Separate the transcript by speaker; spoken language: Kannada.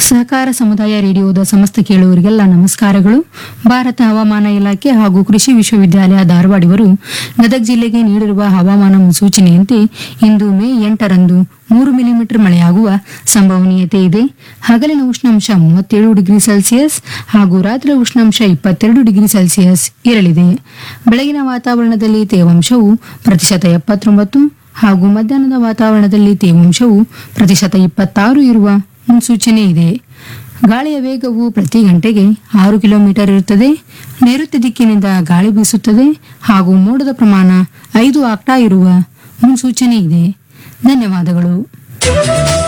Speaker 1: ಸಹಕಾರ ಸಮುದಾಯ ರೇಡಿಯೋದ ಸಮಸ್ತ ಕೇಳುವವರಿಗೆಲ್ಲ ನಮಸ್ಕಾರಗಳು ಭಾರತ ಹವಾಮಾನ ಇಲಾಖೆ ಹಾಗೂ ಕೃಷಿ ವಿಶ್ವವಿದ್ಯಾಲಯ ಧಾರವಾಡಿವರು ಗದಗ ಜಿಲ್ಲೆಗೆ ನೀಡಿರುವ ಹವಾಮಾನ ಮುನ್ಸೂಚನೆಯಂತೆ ಇಂದು ಮೇ ಎಂಟರಂದು ಮೂರು ಮಿಲಿಮೀಟರ್ ಮಳೆಯಾಗುವ ಸಂಭವನೀಯತೆ ಇದೆ ಹಗಲಿನ ಉಷ್ಣಾಂಶ ಮೂವತ್ತೇಳು ಡಿಗ್ರಿ ಸೆಲ್ಸಿಯಸ್ ಹಾಗೂ ರಾತ್ರಿ ಉಷ್ಣಾಂಶ ಇಪ್ಪತ್ತೆರಡು ಡಿಗ್ರಿ ಸೆಲ್ಸಿಯಸ್ ಇರಲಿದೆ ಬೆಳಗಿನ ವಾತಾವರಣದಲ್ಲಿ ತೇವಾಂಶವು ಪ್ರತಿಶತ ಎಪ್ಪತ್ತೊಂಬತ್ತು ಹಾಗೂ ಮಧ್ಯಾಹ್ನದ ವಾತಾವರಣದಲ್ಲಿ ತೇವಾಂಶವು ಪ್ರತಿಶತ ಇಪ್ಪತ್ತಾರು ಇರುವ ಮುನ್ಸೂಚನೆ ಇದೆ ಗಾಳಿಯ ವೇಗವು ಪ್ರತಿ ಗಂಟೆಗೆ ಆರು ಕಿಲೋಮೀಟರ್ ಇರುತ್ತದೆ ನೈಋತ್ಯ ದಿಕ್ಕಿನಿಂದ ಗಾಳಿ ಬೀಸುತ್ತದೆ ಹಾಗೂ ಮೋಡದ ಪ್ರಮಾಣ ಐದು ಆಕ್ಟಾ ಇರುವ ಮುನ್ಸೂಚನೆ ಇದೆ ಧನ್ಯವಾದಗಳು